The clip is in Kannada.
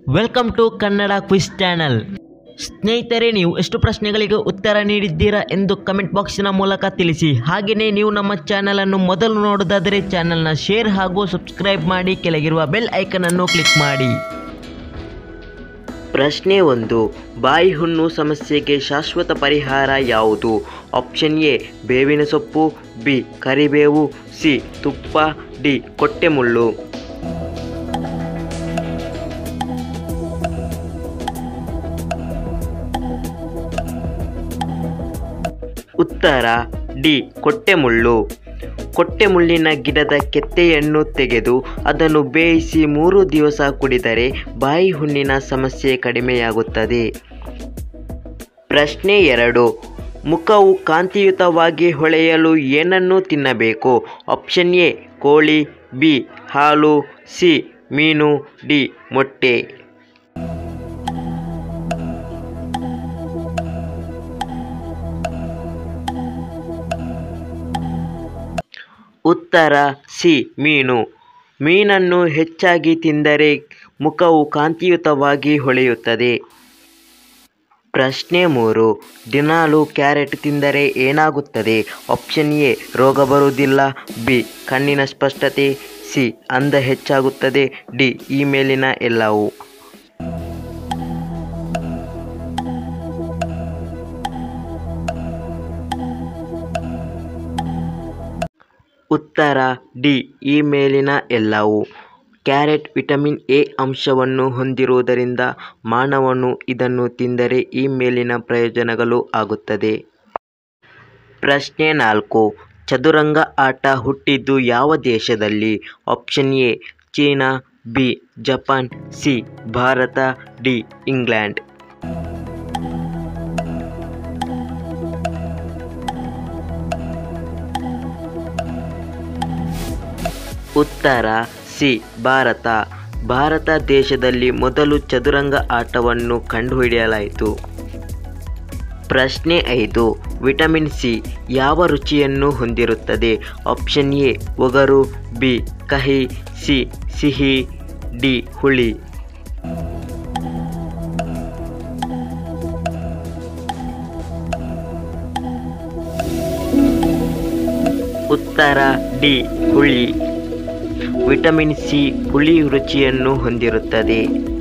welcome to Kannada quiz channel ಸ್ನೇಹಿತರೆ ನೀವು ಎಷ್ಟು ಪ್ರಶ್ನೆಗಳಿಗೆ ಉತ್ತರ ನೀಡಿದ್ದೀರಾ ಎಂದು ಕಮೆಂಟ್ ಬಾಕ್ಸಿನ ಮೂಲಕ ತಿಳಿಸಿ ಹಾಗೆಯೇ ನೀವು ನಮ್ಮ ಚಾನಲನ್ನು ಮೊದಲು ನೋಡೋದಾದರೆ ಚಾನಲ್ನ ಶೇರ್ ಹಾಗೂ ಸಬ್ಸ್ಕ್ರೈಬ್ ಮಾಡಿ ಕೆಳಗಿರುವ ಬೆಲ್ ಐಕನನ್ನು ಕ್ಲಿಕ್ ಮಾಡಿ ಪ್ರಶ್ನೆ ಒಂದು ಬಾಯಿ ಹುಣ್ಣು ಸಮಸ್ಯೆಗೆ ಶಾಶ್ವತ ಪರಿಹಾರ ಯಾವುದು ಆಪ್ಷನ್ ಎ ಬೇವಿನ ಸೊಪ್ಪು ಬಿ ಕರಿಬೇವು ಸಿ ತುಪ್ಪ ಡಿ ಕೊಟ್ಟೆಮುಳ್ಳು ಉತ್ತರ ಡಿ ಕೊಟ್ಟೆಮುಳ್ಳು ಕೊಟ್ಟೆಮುಳ್ಳಿನ ಗಿಡದ ಕೆತ್ತೆಯನ್ನು ತೆಗೆದು ಅದನ್ನು ಬೇಯಿಸಿ ಮೂರು ದಿವಸ ಕುಡಿದರೆ ಬಾಯಿ ಹುಣ್ಣಿನ ಸಮಸ್ಯೆ ಕಡಿಮೆಯಾಗುತ್ತದೆ ಪ್ರಶ್ನೆ ಎರಡು ಮುಖವು ಕಾಂತಿಯುತವಾಗಿ ಹೊಳೆಯಲು ಏನನ್ನು ತಿನ್ನಬೇಕು ಆಪ್ಷನ್ ಎ ಕೋಳಿ ಬಿ ಹಾಲು ಸಿ ಮೀನು ಡಿ ಮೊಟ್ಟೆ ಉತ್ತರ ಸಿ ಮೀನು ಮೀನನ್ನು ಹೆಚ್ಚಾಗಿ ತಿಂದರೆ ಮುಖವು ಕಾಂತಿಯುತವಾಗಿ ಹೊಳೆಯುತ್ತದೆ ಪ್ರಶ್ನೆ ಮೂರು ದಿನಾಲು ಕ್ಯಾರೆಟ್ ತಿಂದರೆ ಏನಾಗುತ್ತದೆ ಆಪ್ಷನ್ ಎ ರೋಗ ಬರುವುದಿಲ್ಲ ಬಿ ಕಣ್ಣಿನ ಸ್ಪಷ್ಟತೆ ಸಿ ಅಂದ ಹೆಚ್ಚಾಗುತ್ತದೆ ಡಿ ಈ ಮೇಲಿನ ಎಲ್ಲವೂ ಉತ್ತರ ಡಿ ಈ ಮೇಲಿನ ಎಲ್ಲವೂ ಕ್ಯಾರೆಟ್ ವಿಟಮಿನ್ ಎ ಅಂಶವನ್ನು ಹೊಂದಿರುವುದರಿಂದ ಮಾನವನು ಇದನ್ನು ತಿಂದರೆ ಈ ಮೇಲಿನ ಪ್ರಯೋಜನಗಳು ಆಗುತ್ತದೆ ಪ್ರಶ್ನೆ ನಾಲ್ಕು ಚದುರಂಗ ಆಟ ಹುಟ್ಟಿದ್ದು ಯಾವ ದೇಶದಲ್ಲಿ option A China B Japan C Bharata D England ಉತ್ತರ ಸಿ ಭಾರತ ಭಾರತ ದೇಶದಲ್ಲಿ ಮೊದಲು ಚದುರಂಗ ಆಟವನ್ನು ಕಂಡುಹಿಡಿಯಲಾಯಿತು ಪ್ರಶ್ನೆ ಐದು ವಿಟಮಿನ್ ಸಿ ಯಾವ ರುಚಿಯನ್ನು ಹೊಂದಿರುತ್ತದೆ ಆಪ್ಷನ್ ಎ ಒಗರು ಬಿ ಕಹಿ ಸಿ ಸಿಹಿ ಡಿ ಹುಳಿ ಉತ್ತರ ಡಿ ಹುಳಿ ವಿಟಮಿನ್ ಸಿ ಹುಳಿ ರುಚಿಯನ್ನು ಹೊಂದಿರುತ್ತದೆ